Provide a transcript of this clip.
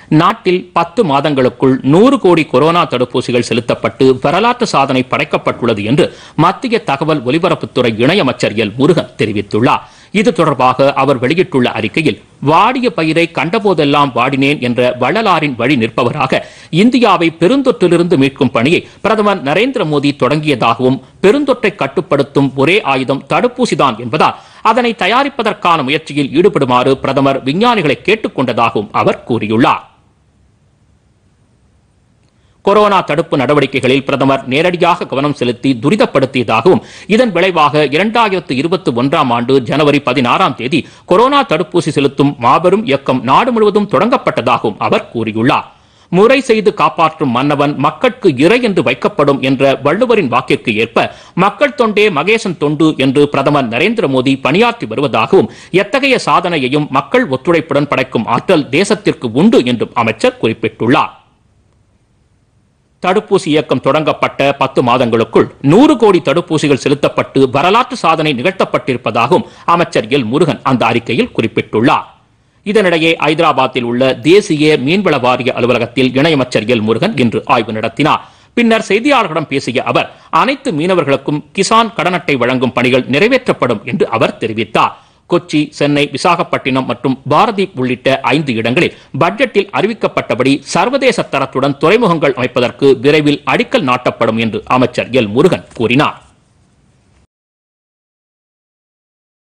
நாட்டில் பத்து மாதங்களுக்குள் நூறு கோடி கொரோனா தடுப்பூசிகள் செலுத்தப்பட்டு வரலாற்று சாதனை படைக்கப்பட்டுள்ளது என்று மத்திய தகவல் ஒலிபரப்புத்துறை இணையமைச்சர் எல் முருகன் தெரிவித்துள்ளார் இது தொடர்பாக அவர் வெளியிட்டுள்ள அறிக்கையில் வாடிய பயிரை கண்டபோதெல்லாம் வாடினேன் என்ற வள்ளலாரின் வழி நிற்பவராக இந்தியாவை பெருந்தொற்றிலிருந்து மீட்கும் பணியை பிரதமர் நரேந்திர மோடி தொடங்கியதாகவும் பெருந்தொற்றை கட்டுப்படுத்தும் ஒரே ஆயுதம் தடுப்பூசிதான் என்பதால் அதனை தயாரிப்பதற்கான முயற்சியில் ஈடுபடுமாறு பிரதமர் விஞ்ஞானிகளை கேட்டுக் கொண்டதாகவும் அவர் கூறியுள்ளார் கொரோனா தடுப்பு நடவடிக்கைகளில் பிரதமர் நேரடியாக கவனம் செலுத்தி துரிதப்படுத்தியதாகவும் இதன் விளைவாக இரண்டாயிரத்து இருபத்தி ஒன்றாம் ஆண்டு ஜனவரி பதினாறாம் தேதி கொரோனா தடுப்பூசி செலுத்தும் மாபெரும் இயக்கம் நாடு முழுவதும் தொடங்கப்பட்டதாகவும் அவர் கூறியுள்ளார் முறை செய்து காப்பாற்றும் மன்னவன் மக்கட்கு இறை என்று வைக்கப்படும் என்ற வள்ளுவரின் வாக்கிற்கு ஏற்ப மக்கள் தொண்டே மகேசன் தொண்டு என்று பிரதமர் நரேந்திர மோடி பணியாற்றி வருவதாகவும் எத்தகைய சாதனையையும் மக்கள் ஒத்துழைப்புடன் படைக்கும் ஆற்றல் தேசத்திற்கு உண்டு என்றும் அமைச்சர் குறிப்பிட்டுள்ளார் தடுப்பூசி இயக்கம் தொடங்கப்பட்ட பத்து மாதங்களுக்குள் நூறு கோடி தடுப்பூசிகள் செலுத்தப்பட்டு வரலாற்று சாதனை நிகழ்த்தப்பட்டிருப்பதாகவும் அமைச்சர் எல் முருகன் அந்த அறிக்கையில் குறிப்பிட்டுள்ளார் இதனிடையே ஐதராபாத்தில் உள்ள தேசிய மீன்வள வாரிய அலுவலகத்தில் இணையமைச்சர் எல் முருகன் இன்று ஆய்வு நடத்தினார் பின்னர் செய்தியாளர்களிடம் பேசிய அவர் அனைத்து மீனவர்களுக்கும் கிசான் கடன் அட்டை வழங்கும் பணிகள் நிறைவேற்றப்படும் என்று அவர் தெரிவித்தார் கொச்சி சென்னை விசாகப்பட்டினம் மற்றும் பாரதீப் உள்ளிட்ட ஐந்து இடங்களில் பட்ஜெட்டில் அறிவிக்கப்பட்டபடி சர்வதேச தரத்துடன் துறைமுகங்கள் அமைப்பதற்கு விரைவில் அடிக்கல் நாட்டப்படும் என்று அமைச்சர் எல் முருகன் கூறினார்